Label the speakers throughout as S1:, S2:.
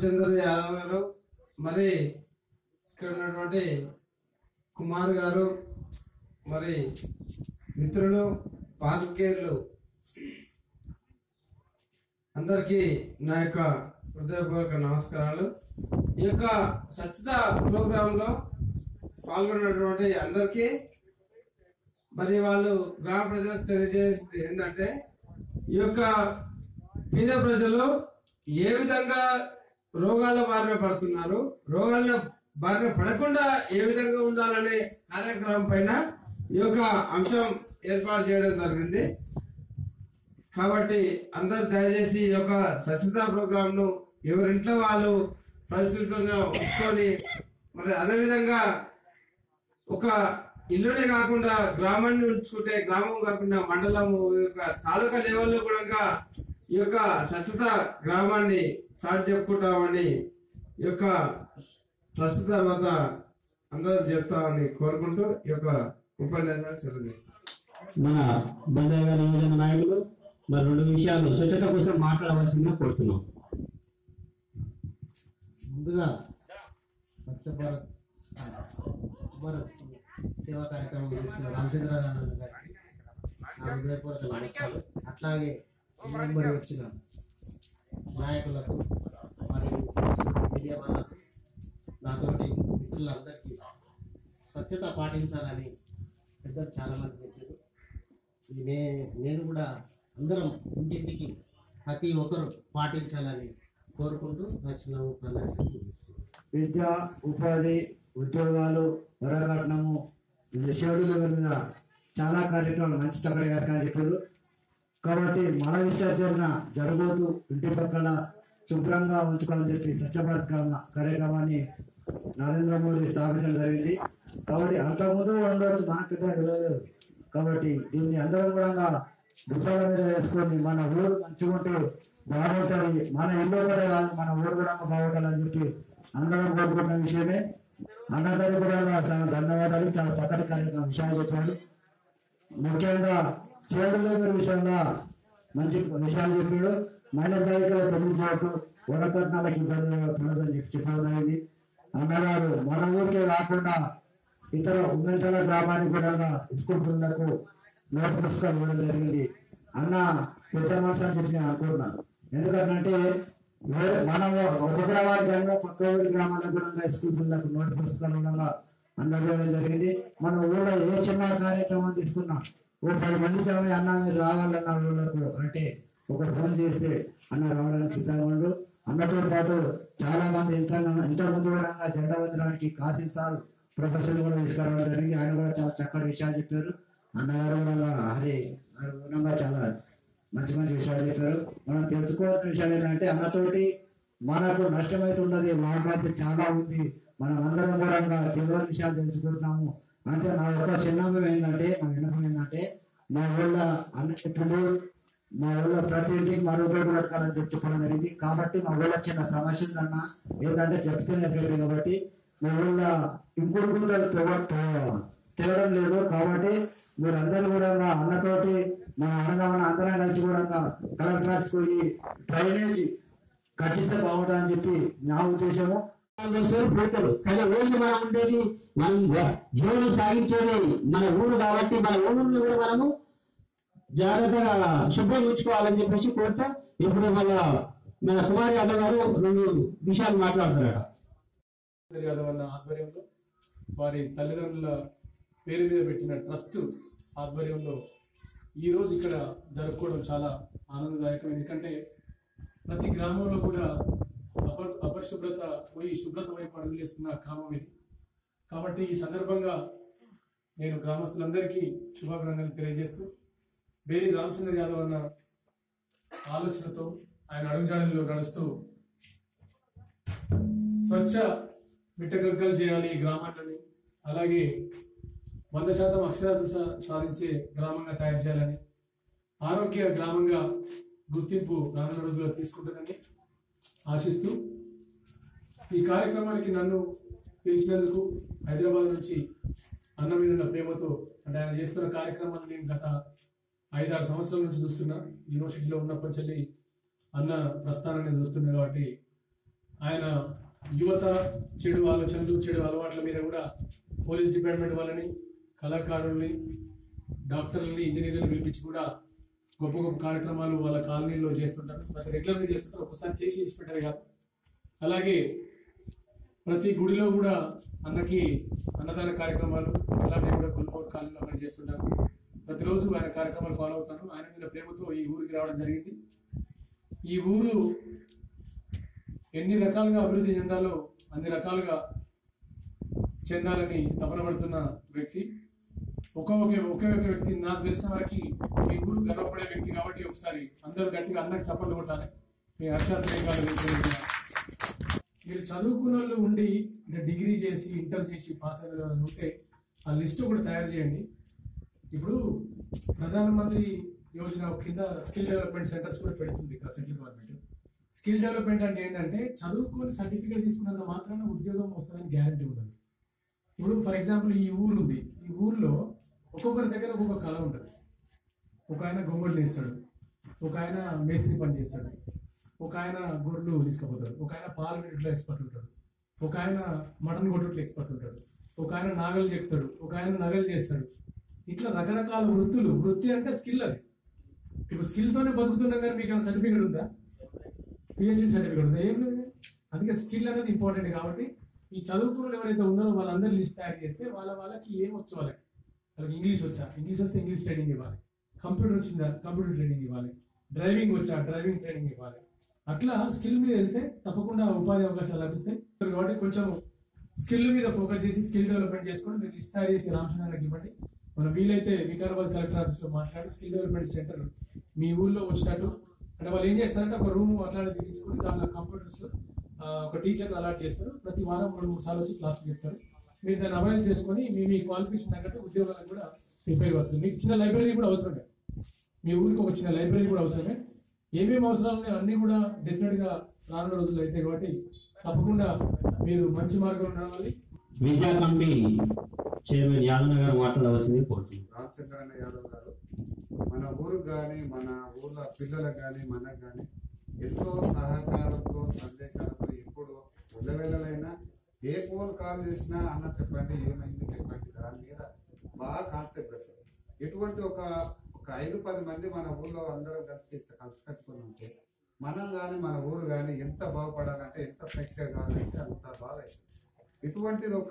S1: రామచంద్ర యాదవ్ గారు మరి ఇక్కడ ఉన్నటువంటి కుమార్ గారు మరి మిత్రులు పాత్రికేయులు అందరికీ నా యొక్క హృదయపూర్వక నమస్కారాలు ఈ యొక్క స్వచ్ఛత ప్రోగ్రామ్ లో పాల్గొన్నటువంటి అందరికీ మరి వాళ్ళు గ్రామ ప్రజలకు తెలియజేసింది ఏంటంటే ఈ యొక్క పేద ప్రజలు ఏ విధంగా రోగాల బారిన పడుతున్నారు రోగాల బారిన పడకుండా ఏ విధంగా ఉండాలనే కార్యక్రమం పైన ఈ యొక్క అంశం ఏర్పాటు చేయడం జరిగింది కాబట్టి అందరు దయచేసి ఈ యొక్క స్వచ్ఛతా ప్రోగ్రామ్ ను ఎవరింట్లో వాళ్ళు పరిశుభ్రంగా ఉంచుకొని మరి అదేవిధంగా ఒక ఇల్లునే కాకుండా గ్రామాన్ని ఉంచుకుంటే గ్రామం కాకుండా మండలము ఈ యొక్క తాలూకా లెవెల్లో కూడా ఈ యొక్క స్వచ్ఛత గ్రామాన్ని చాటి చెప్పుకుంటామని ఈ యొక్క ట్రస్ట్ తర్వాత అందరూ చెప్తామని కోరుకుంటూ ఈ యొక్క ఉపన్యాసాన్ని సెలవు
S2: మన బందయ్య గారి యువజన నాయకులు మరి రెండు విషయాలు స్వచ్ఛత కోసం మాట్లాడవలసిందిగా కోరుతున్నాం
S3: ముందుగా స్వచ్ఛ భారత్ స్వచ్ఛ భారత్ సేవా కార్యక్రమం చేసిన రామచంద్ర గారి గారికి నా హృదయపూర్వక నమస్కారాలు అట్లాగే వెంబడి వచ్చిన నాయకులకు మరియు మీడియా వాళ్ళకు నాతోటి మిత్రులందరికీ స్వచ్ఛత పాటించాలని పెద్దలు చాలా మంది చెప్పారు ఇది నే నేను కూడా అందరం ఇంటింటికి ప్రతి ఒక్కరు పాటించాలని కోరుకుంటూ వచ్చిన ఉపన్యాసం ముగిస్తున్నాను.
S4: విద్య ఉపాధి ఉద్యోగాలు వరకట్నము షెడ్యూల్ లెవెల్ మీద చాలా కార్యక్రమాలు మంచి చక్కటి కార్యక్రమాలు చెప్పారు కాబట్టి మన విసర్జన జరగదు ఇంటి పక్కన శుభ్రంగా ఉంచుకోవాలని చెప్పి స్వచ్ఛ భారత్ కార్య- కార్యక్రమాన్ని నరేంద్ర మోడీ స్థాపించడం జరిగింది కాబట్టి అంతకుముందు ఉండవచ్చు మనకు పెద్దగా తెలియలేదు కాబట్టి దీన్ని అందరం కూడా భుజాల మీద వేసుకొని మన ఊరు మంచిగా ఉంటే బాగుంటుంది మన ఇల్లు కూడా కాదు మన ఊరు కూడా బాగుండాలని చెప్పి అందరం కోరుకుంటున్న విషయమే అన్నగారు కూడా చాలా ధన్యవాదాలు చాలా చక్కటి కార్యక్రమం విషయాలు చెప్పారు ముఖ్యంగా చేడు లేబర్ విషయంలో మంచి విషయాలు చెప్పాడు మైనర్ బాలికలు పెళ్లి చేయకు వరకట్నాలకు ఇబ్బంది పడదని చెప్పి చెప్పడం జరిగింది అన్నగారు మన ఊరికే కాకుండా ఇతర ఉన్నతల గ్రామానికి కూడా స్కూల్ పిల్లలకు నోటు పుస్తకాలు ఇవ్వడం జరిగింది అన్న పెద్ద మనసు అని చెప్పి నేను అనుకుంటున్నాను ఎందుకంటే వేరే మనం ఒక గ్రామానికి అయినా పక్క ఊరి గ్రామాలకు కూడా స్కూల్ పిల్లలకు నోటు పుస్తకాలు ఉండగా అందజేయడం జరిగింది మన ఊళ్ళో ఏ చిన్న కార్యక్రమం తీసుకున్నా ఓ పది మంది సమయం అన్న మీరు రావాలన్న ఊళ్ళకు అంటే ఒక ఫోన్ చేస్తే అన్న రావడానికి సిద్ధంగా ఉండు అన్నతో పాటు చాలా మంది ఇంత ఇంత ముందు కూడా జెండా వందడానికి కాసిం సార్ ప్రొఫెసర్ కూడా తీసుకురావడం జరిగింది ఆయన కూడా చాలా చక్కటి విషయాలు చెప్పారు అన్నగారు కూడా హరి అనుగుణంగా చాలా మంచి మంచి విషయాలు చెప్పారు మనం తెలుసుకోవాల్సిన విషయాలు ఏంటంటే అన్నతోటి మనకు నష్టమైతున్నది మాట్లాడితే చాలా ఉంది మనం అందరం కూడా తెలియని విషయాలు తెలుసుకుంటున్నాము అంటే నా యొక్క చిన్నమం ఏంటంటే నా వినపం ఏంటంటే మా ఊళ్ళో అన్ని చెట్లు మా ఊళ్ళో ప్రతి ఇంటికి మరుగుదొడ్డు కట్టాలని చెప్పి చెప్పడం జరిగింది కాబట్టి మా ఊళ్ళో చిన్న సమస్య ఉందన్న ఏంటంటే చెప్తేనే తెలియదు కాబట్టి మా ఊళ్ళో ఇంకుడు గుంతలు తేవడం లేదు కాబట్టి మీరందరూ కూడా అన్నతోటి మన అన్నగా మన అందరం కలిసి కూడా కలెక్టర్ ఆఫీస్కి పోయి డ్రైనేజ్ కట్టిస్తే బాగుంటుందని చెప్పి నా ఉద్దేశము
S2: వేసారు పోతారు కానీ ఊళ్ళో మనం ఉండేది మనం జీవనం సాగించేది మన ఊరు కాబట్టి మన ఊళ్ళో కూడా మనము జాగ్రత్తగా శుభ్రం ఉంచుకోవాలని చెప్పేసి కోరుతా ఇప్పుడు మన మన కుమారి యాదవ్ గారు రెండు విషయాలు మాట్లాడుతున్నారట
S5: చంద్ర యాదవ్ అన్న ఆధ్వర్యంలో వారి తల్లిదండ్రుల పేరు మీద పెట్టిన ట్రస్ట్ ఆధ్వర్యంలో ఈ రోజు ఇక్కడ జరుపుకోవడం చాలా ఆనందదాయకం ఎందుకంటే ప్రతి గ్రామంలో కూడా అప అపరిశుభ్రత పోయి శుభ్రత వైపు అడుగులేస్తున్న గ్రామం ఇది కాబట్టి ఈ సందర్భంగా నేను గ్రామస్తులందరికీ శుభాభినందనలు తెలియజేస్తూ బేరి రామచంద్ర యాదవ్ అన్న ఆలోచనతో ఆయన అడుగుజాడల్లో నడుస్తూ స్వచ్ఛ మిట్టగగ్గలు చేయాలి ఈ గ్రామాలని అలాగే వంద శాతం అక్షరాత సా- సాధించే గ్రామంగా తయారు చేయాలని ఆరోగ్య గ్రామంగా గుర్తింపు రానున్న రోజుల్లో తీసుకుంటుందని ఆశిస్తూ ఈ కార్యక్రమానికి నన్ను పిలిచినందుకు హైదరాబాద్ నుంచి అన్న మీద ఉన్న ప్రేమతో అంటే ఆయన చేస్తున్న కార్యక్రమాన్ని నేను గత ఐదారు సంవత్సరాల నుంచి చూస్తున్నా యూనివర్సిటీలో ఉన్నప్పటి నుంచి అన్న ప్రస్థానాన్ని చూస్తున్నా కాబట్టి ఆయన యువత చెడు ఆలోచనలు చెడు అలవాట్ల మీద కూడా పోలీస్ డిపార్ట్మెంట్ వాళ్ళని కళాకారుల్ని డాక్టర్లని ఇంజనీర్లను పిలిపించి కూడా గొప్ప గొప్ప కార్యక్రమాలు వాళ్ళ కాలనీలో చేస్తుంటారు ప్రతి రెగ్యులర్గా చేస్తుంటారు ఒకసారి చేసి ఇచ్చి పెట్టారు కాదు అలాగే ప్రతి గుడిలో కూడా అన్నకి అన్నదాన కార్యక్రమాలు అలాంటివి కూడా కొనుగోలు కాలంలో అన్న చేస్తుంటారు ప్రతిరోజు ఆయన కార్యక్రమాలు ఫాలో అవుతాను ఆయన మీద ప్రేమతో ఈ ఊరికి రావడం జరిగింది ఈ ఊరు ఎన్ని రకాలుగా అభివృద్ధి చెందాలో అన్ని రకాలుగా చెందాలని తపన పడుతున్న వ్యక్తి ఒకే ఒకే ఒకే ఒక వ్యక్తి నాకు తెలిసిన వారికి ఈ ఊరు గర్వపడే వ్యక్తి కాబట్టి ఒకసారి అందరూ గట్టిగా అన్నకి చప్పట్లు కొట్టాలి మీ హర్షాత్మకంగా మీరు చదువుకున్న వాళ్ళు ఉండి ఇంకా డిగ్రీ చేసి ఇంటర్ చేసి పాస్ అయిన వాళ్ళు ఉంటే ఆ లిస్ట్ ఒకటి తయారు చేయండి ఇప్పుడు ప్రధానమంత్రి యోజన కింద స్కిల్ డెవలప్మెంట్ సెంటర్స్ కూడా పెడుతుంది ఇక్కడ సెంట్రల్ గవర్నమెంట్ స్కిల్ డెవలప్మెంట్ అంటే ఏంటంటే చదువుకొని సర్టిఫికేట్ తీసుకున్నంత మాత్రాన ఉద్యోగం వస్తుందని గ్యారంటీ ఉండదు ఇప్పుడు ఫర్ ఎగ్జాంపుల్ ఈ ఊరు ఉంది ఈ ఊర్లో ఒక్కొక్కరి దగ్గర ఒక్కొక్క కళ ఉంటుంది ఒక ఆయన గొంగళ్ళు వేస్తాడు ఒక ఆయన మేస్త్రి పని చేస్తాడు ఒక ఆయన గొర్రెలు తీసుకుపోతాడు ఒక ఆయన పాలు వీటిలో ఎక్స్పర్ట్ ఉంటాడు ఒక ఆయన మటన్ కొట్టుట్లో ఎక్స్పర్ట్ ఉంటాడు ఒక ఆయన నాగలు చెప్తాడు ఒక ఆయన నగలు చేస్తాడు ఇట్లా రకరకాల వృత్తులు వృత్తి అంటే స్కిల్ అది ఇప్పుడు skill తోనే బతుకుతున్నాం కానీ మీకు ఏమైనా సర్టిఫికేట్ ఉందా పిహెచ్డి సర్టిఫికేట్ ఉందా ఏం లేదు అందుకే స్కిల్ అనేది ఇంపార్టెంట్ కాబట్టి ఈ చదువుకున్న ఎవరైతే ఉన్నారో వాళ్ళందరూ లిస్ట్ తయారు చేస్తే వాళ్ళ వాళ్ళకి ఏం వచ్చు వాళ్ళకి వాళ్ళకి ఇంగ్లీష్ వచ్చా ఇంగ్లీష్ వస్తే ఇంగ్లీష్ ట్రైనింగ్ ఇవ్వాలి కంప్యూటర్ వచ్చిందా కంప్యూటర్ ట్రైనింగ్ ఇవ్వాలి డ్రైవింగ్ వచ్చా డ్రైవింగ్ ట్రైనింగ్ ఇవ్వాలి అట్లా స్కిల్ మీద వెళ్తే తప్పకుండా ఉపాధి అవకాశాలు లభిస్తాయి కాబట్టి కొంచెం స్కిల్ మీద ఫోకస్ చేసి స్కిల్ డెవలప్మెంట్ చేసుకొని మీరు లిస్ట్ తయారు చేసి రామచంద్రకి ఇవ్వండి మనం వీలైతే వికారాబాద్ కలెక్టర్ ఆఫీస్ లో మాట్లాడి స్కిల్ డెవలప్మెంట్ సెంటర్ మీ ఊర్లో వచ్చినట్టు అంటే వాళ్ళు ఏం చేస్తారంటే ఒక రూమ్ అట్లాంటిది తీసుకొని దాంట్లో కంప్యూటర్స్ ఒక టీచర్ అలాట్ చేస్తారు ప్రతి వారం రెండు మూడు సార్లు వచ్చి క్లాస్ చెప్తారు మీరు దాన్ని అవైల్ చేసుకొని మీ మీ క్వాలిఫికేషన్ తగ్గట్టు ఉద్యోగాలకు కూడా ప్రిపేర్ వస్తుంది మీకు చిన్న లైబ్రరీ కూడా అవసరమే మీ ఊరికి ఒక చిన్న లైబ్రరీ కూడా అవసరమే ఏమేమి అవసరాలు ఉన్నాయో అన్ని కూడా డెఫినెట్ గా రానున్న రోజుల్లో అయితే కాబట్టి తప్పకుండా మీరు మంచి మార్గంలో నడవాలి
S2: విద్యా కమిటీ చైర్మన్ యాదవ్ గారు మాట్లాడవలసింది కోరుతున్నాను
S6: రామచంద్రన్న యాదవ్ గారు మన ఊరు కానీ మన ఊర్లో పిల్లలకు కానీ మనకు కానీ ఎంతో సహకారంతో సందేశాలతో ఎప్పుడు ఉల్లవెల్లలైనా ఏ ఫోన్ కాల్ చేసినా అన్న చెప్పండి ఏమైంది చెప్పండి దాని మీద బాగా కాన్సెప్ట్ పెట్టారు ఎటువంటి ఒక ఒక ఐదు పది మంది మన ఊర్లో అందరం కలిసి ఇట్లా కలిసి కట్టుకుని ఉంటే మనం కానీ మన ఊరు కానీ ఎంత బాగుపడాలంటే ఎంత ఫ్రెష్గా కావాలంటే అంత బాగా అవుతుంది. ఇటువంటిది ఒక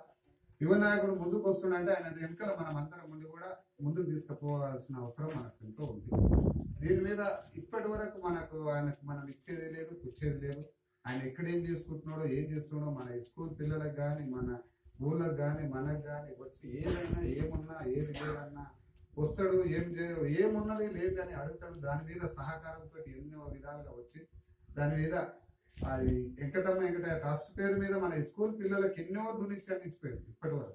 S6: యువ నాయకుడు ముందుకు వస్తుండంటే ఆయన వెనుకల మనం అందరం ముందు కూడా ముందుకు తీసుకుపోవాల్సిన అవసరం మనకు ఎంతో ఉంది దీని మీద ఇప్పటి వరకు మనకు ఆయనకు మనం ఇచ్చేది లేదు పుచ్చేది లేదు ఆయన ఎక్కడ ఏం చేసుకుంటున్నాడో ఏం చేస్తున్నాడో మన స్కూల్ పిల్లలకు కానీ మన ఊళ్ళకి కానీ మనకు కానీ వచ్చి ఏదైనా ఏమున్నా ఏది లేదన్నా వస్తాడు ఏం చే ఏమున్నది లేదు అని అడుగుతాడు దాని మీద సహకారంతో ఎన్నో విధాలుగా వచ్చి దాని మీద అది వెంకటమ్మ వెంకట ట్రస్ట్ పేరు మీద మన స్కూల్ పిల్లలకి ఎన్నో డొనేషన్ ఇచ్చిపోయాడు ఇప్పటి వరకు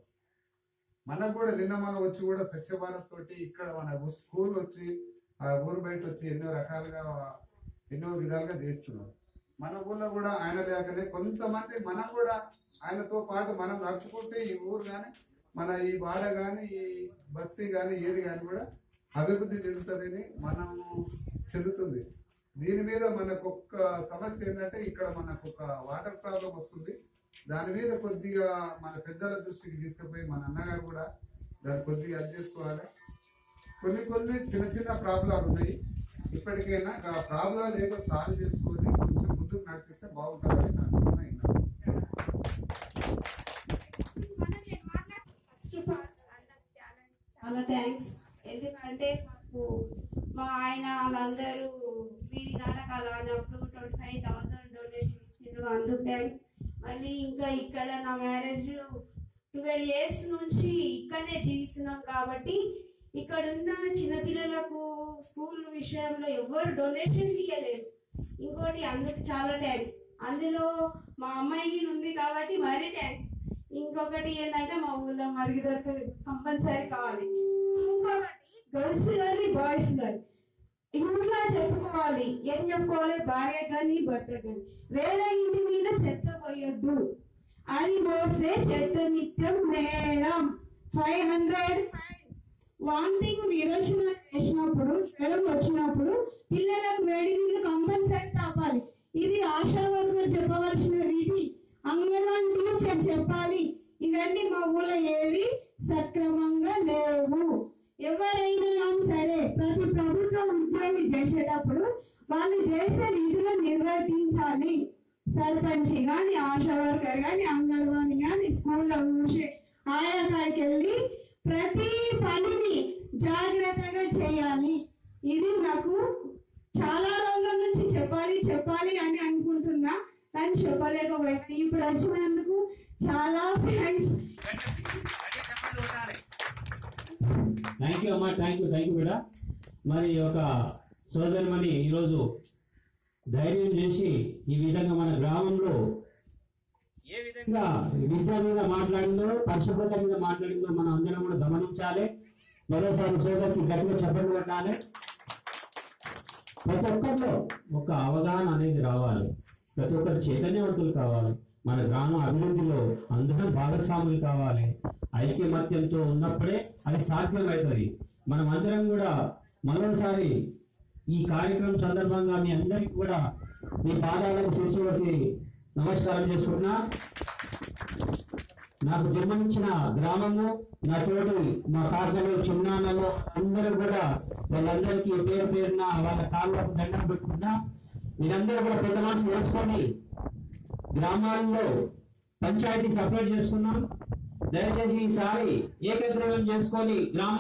S6: మనకు కూడా నిన్న మనం వచ్చి కూడా స్వచ్ఛ భారత్ తోటి ఇక్కడ మన స్కూల్ వచ్చి ఆ ఊరు బయట వచ్చి ఎన్నో రకాలుగా ఎన్నో విధాలుగా చేస్తున్నారు మన ఊర్లో కూడా ఆయన లేకనే కొంతమంది మనం కూడా ఆయనతో పాటు మనం నడుచుకుంటే ఈ ఊరు కానీ మన ఈ వాడ కానీ ఈ బస్తీ కానీ ఏది కానీ కూడా అభివృద్ధి చెందుతుందని మనం చెందుతుంది దీని మీద మనకు ఒక్క సమస్య ఏంటంటే ఇక్కడ మనకు ఒక వాటర్ ప్రాబ్లం వస్తుంది దాని మీద కొద్దిగా మన పెద్దల దృష్టికి తీసుకుపోయి మన అన్నగారు కూడా దాన్ని కొద్దిగా అది చేసుకోవాలి కొన్ని కొన్ని చిన్న చిన్న ప్రాబ్లాలు ఉన్నాయి ఇప్పటికైనా ఆ ప్రాబ్లాలు ఏదో సాల్వ్ చేసుకొని కొంచెం ముందుకు నడిపిస్తే బాగుంటుందని నాకు అనుకున్నాను
S7: ఫస్ట్ ఆఫ్ ఆల్ అన్నకు చాలా చాలా థ్యాంక్స్ ఎందుకంటే మాకు మా ఆయన వాళ్ళందరూ వీరి నాటకాలు ఆడినప్పుడు ట్వంటీ ఫైవ్ థౌసండ్ డొనేషన్ ఇచ్చిండ్రు అందుకు థ్యాంక్స్ మళ్ళీ ఇంకా ఇక్కడ నా మ్యారేజ్ ట్వెల్వ్ ఇయర్స్ నుంచి ఇక్కడనే జీవిస్తున్నాం కాబట్టి ఇక్కడ ఉన్న చిన్నపిల్లలకు స్కూల్ విషయంలో ఎవరు డొనేషన్ ఇవ్వలేదు ఇంకోటి అందుకు చాలా థ్యాంక్స్ అందులో మా అమ్మాయి ఉంది కాబట్టి మరీ థ్యాంక్స్ ఇంకొకటి ఏంటంటే మా ఊళ్ళో మరుగుదొడ్లు కంపల్సరీ కావాలి ఇంకొకటి గర్ల్స్ కానీ బాయ్స్ కానీ ఇంట్లో చెప్పుకోవాలి ఏం చెప్పుకోవాలి భార్య కానీ భర్త కానీ వేరే ఇంటి మీద చెత్త పోయొద్దు అని మోస్తే చెత్త నిత్యం నేరం ఫైవ్ హండ్రెడ్ ఫైన్ వాంతింగ్ విరోచన చేసినప్పుడు జ్వరం వచ్చినప్పుడు పిల్లలకు వేడి నీళ్ళు కంపల్సరీ తాపాలి ఇది ఆశా వర్కర్ చెప్పవలసిన విధి అంగన్వాడీ టీచర్ చెప్పాలి ఇవన్నీ మా ఊళ్ళో ఏవి సక్రమంగా లేవు ఎవరైనా కానీ సరే ప్రతి ప్రభుత్వం ఉద్యోగి చేసేటప్పుడు వాళ్ళు చేసే విధులు నిర్వర్తించాలి సర్పంచ్ కానీ ఆశా వర్కర్ కానీ అంగన్వాడీ కానీ స్కూల్లో ఊసే ఆయా కాడికి వెళ్ళి ప్రతి పనిని జాగ్రత్తగా చేయాలి ఇది నాకు చాలా రోజుల నుంచి చెప్పాలి చెప్పాలి అని అనుకుంటున్నా కానీ చెప్పలేకపోయినా ఇప్పుడు వచ్చినందుకు చాలా థ్యాంక్స్
S2: థ్యాంక్ యూ అమ్మా థ్యాంక్ యూ థ్యాంక్ యూ కూడా మరి ఒక సోదరిమణి ఈరోజు ధైర్యం చేసి ఈ విధంగా మన గ్రామంలో ఏ విధంగా విద్య మీద మాట్లాడిందో పరిశుభ్రత మీద మాట్లాడిందో మనం అందరం కూడా గమనించాలి మరోసారి సోదరికి గట్టిగా చెప్పండి కొట్టాలి ప్రతి ఒక్కరిలో ఒక అవగాహన అనేది రావాలి ప్రతి ఒక్కరు చైతన్యవంతులు కావాలి మన గ్రామ అభివృద్ధిలో అందరం భాగస్వాములు కావాలి ఐక్యమత్యంతో ఉన్నప్పుడే అది సాధ్యమవుతుంది మనం అందరం కూడా మరోసారి ఈ కార్యక్రమం సందర్భంగా మీ అందరికీ కూడా మీ పాదాలకు చేసి నమస్కారం చేసుకున్నా నాకు జన్మనిచ్చిన గ్రామము నా తోటి మా కాకలు చిన్నాన్నలు అందరూ కూడా వాళ్ళందరికీ పేరు పేరున వాళ్ళ కాళ్ళకు దండం పెట్టుకున్నా మీరందరూ కూడా పెద్ద మనసు వేసుకొని గ్రామాల్లో పంచాయతీ సపరేట్ చేసుకున్నాం దయచేసి ఈసారి ఏకగ్రీవం చేసుకొని గ్రామ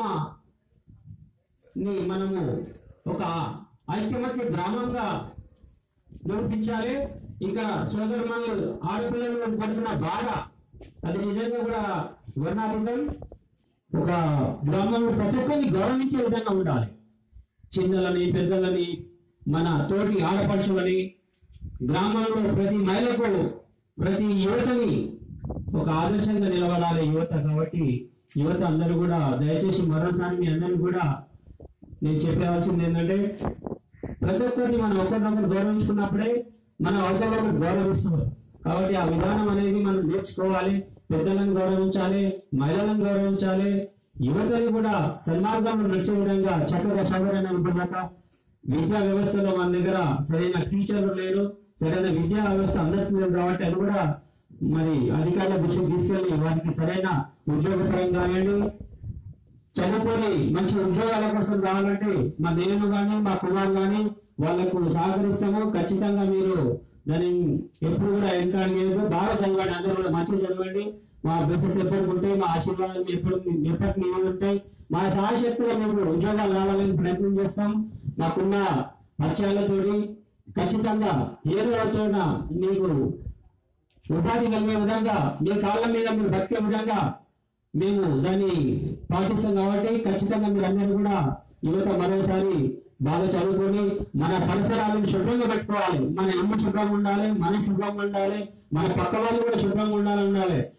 S2: ని మనము ఒక ఐక్యమత్య గ్రామంగా నిరూపించాలి ఇక్కడ సోదరుమణులు ఆడపిల్లలు పడుతున్న బాధ అది నిజంగా కూడా వర్ణాతీతం ఒక గ్రామంలో ప్రతి ఒక్కరిని గౌరవించే విధంగా ఉండాలి చిన్నలని పెద్దలని మన తోటి ఆడపడుచులని గ్రామంలో ప్రతి మహిళకు ప్రతి యువతని ఒక ఆదర్శంగా నిలబడాలి యువత కాబట్టి యువత అందరూ కూడా దయచేసి మరోసారి మీ అందరిని కూడా నేను చెప్పవలసింది ఏంటంటే ప్రతి ఒక్కరిని మనం ఒకరినొకరు గౌరవించుకున్నప్పుడే మనం ఒకరినొకరు గౌరవిస్తున్నాం కాబట్టి ఆ విధానం అనేది మనం నేర్చుకోవాలి పెద్దలను గౌరవించాలి మహిళలను గౌరవించాలి యువతని కూడా సన్మార్గంలో నడిచే విధంగా చక్కగా చదవడానికి ఉంటున్నాక విద్యా వ్యవస్థలో మన దగ్గర సరైన టీచర్లు లేరు సరైన విద్యా వ్యవస్థ అందరికీ లేదు కాబట్టి అది కూడా మరి అధికారుల దృష్టికి తీసుకెళ్లి వారికి సరైన ఉద్యోగపరం కానివ్వండి చదువుకొని మంచి ఉద్యోగాల కోసం రావాలంటే మా నేను కానీ మా కుమార్ కానీ వాళ్ళకు సహకరిస్తాము ఖచ్చితంగా మీరు దాన్ని ఎప్పుడు కూడా వెనకాడలేదు బాగా చదవండి అందరూ కూడా మంచిగా చదవండి మా బిజినెస్ ఎప్పటికి ఉంటాయి మా ఆశీర్వాదాలు ఎప్పుడు ఎప్పటికి మీ మీద ఉంటాయి మా సహాయశక్తిలో మీకు ఉద్యోగాలు రావాలని ప్రయత్నం చేస్తాం మాకున్న పరిచయాలతోటి ఖచ్చితంగా ఏ రోజున మీకు ఉపాధి కలిగే విధంగా మీ కాళ్ళ మీద మీరు బతికే విధంగా మేము దాన్ని పాటిస్తాం కాబట్టి ఖచ్చితంగా మీరు అందరూ కూడా యువత మరోసారి బాగా చదువుకొని మన పరిసరాలను శుభ్రంగా పెట్టుకోవాలి మన ఇల్లు శుభ్రంగా ఉండాలి మన శుభ్రంగా ఉండాలి మన పక్క వాళ్ళు కూడా శుభ్రంగా ఉండాలి ఉండాలి